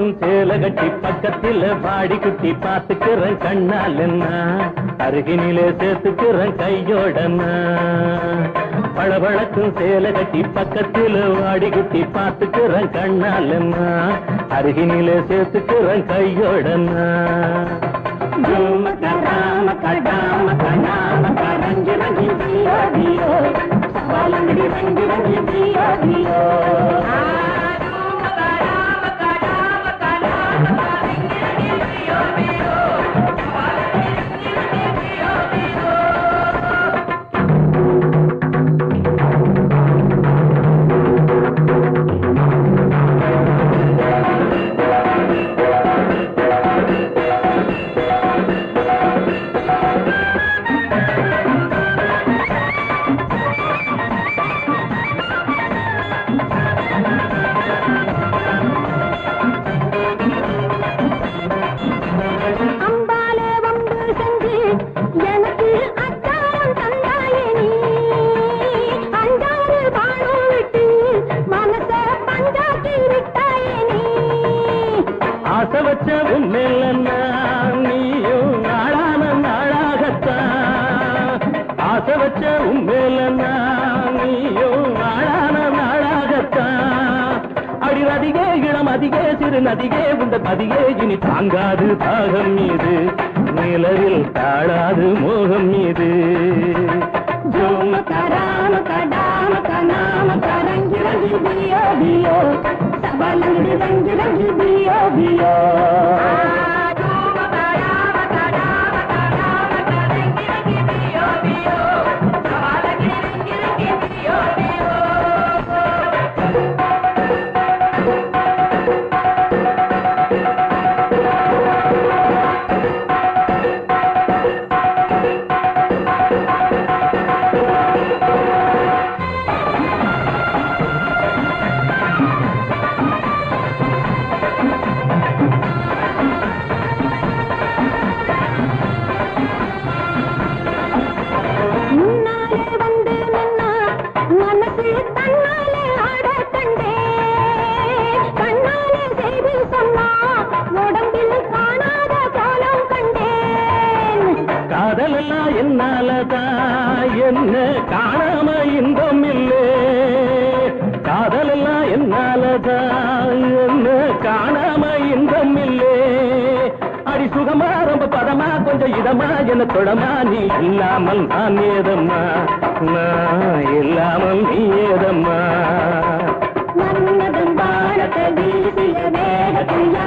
பளபளக்கும் சேல கட்டி பக்கத்தில் பாடி குட்டி பார்த்துக்கிறேன் கண்ணால் என்ன அருகினிலே சேர்த்துக்கிறேன் கையோடனா பளபளக்கும் சேல கட்டி பக்கத்தில் வாடி குட்டி பார்த்துக்கிறேன் கண்ணால் என்ன அருகினிலே சேர்த்துக்கிறேன் கையோடனா ராம கடாம கடாம கரஞ்சு ரங்கி தியோ தியோ சவாலங்கடி ரங்கி ரங்கி தியோ தியோ அம்பாலே வம்பு செஞ்சு எனக்கு அச்சாரம் தந்தாயே நீ அஞ்சாறு பாடம் விட்டு மனச பஞ்சாக்கி விட்டாயே நீ ஆசை வச்ச உண்மையிலன்னா நீயும் நாளான நாளாகத்தான் ஆசை வச்ச உண்மையிலன்னா நீயும் நாளான நாளாகத்தான் அடி நதிகே இளம் அதிகே சிறு நதிகே உண்ட பதியே இனி தாங்காது தாகம் மீது நிலவில் தாழாது மோகம் மீது ஜோம கராம கடாம கனாம கரங்கி ரங்கி தியோ தியோ சபலங்கடி ரங்கி ரங்கி தியோ தியோ முன்னாலே வந்து நின்னா மனசு தன்னாலே ஆட கண்டே கண்ணாலே செய்து சொன்னா உடம்பில் காணாத கோலம் கண்டேன் காதலெல்லாம் என்னாலதான் என்ன காணாம இன்பம் இல்லே காதலெல்லாம் என்னாலதான் என்ன காணாம இன்பம் இல்லே அடி சுகமா ரொம்ப பதமா கொஞ்சம் இதமா என்ன தொடமா நீ இல்லாமல் நான் ஏதம்மா நான் இல்லாமல் நீ ஏதம்மா மன்மதன் வானத்தை வீசிய வேகத்தில்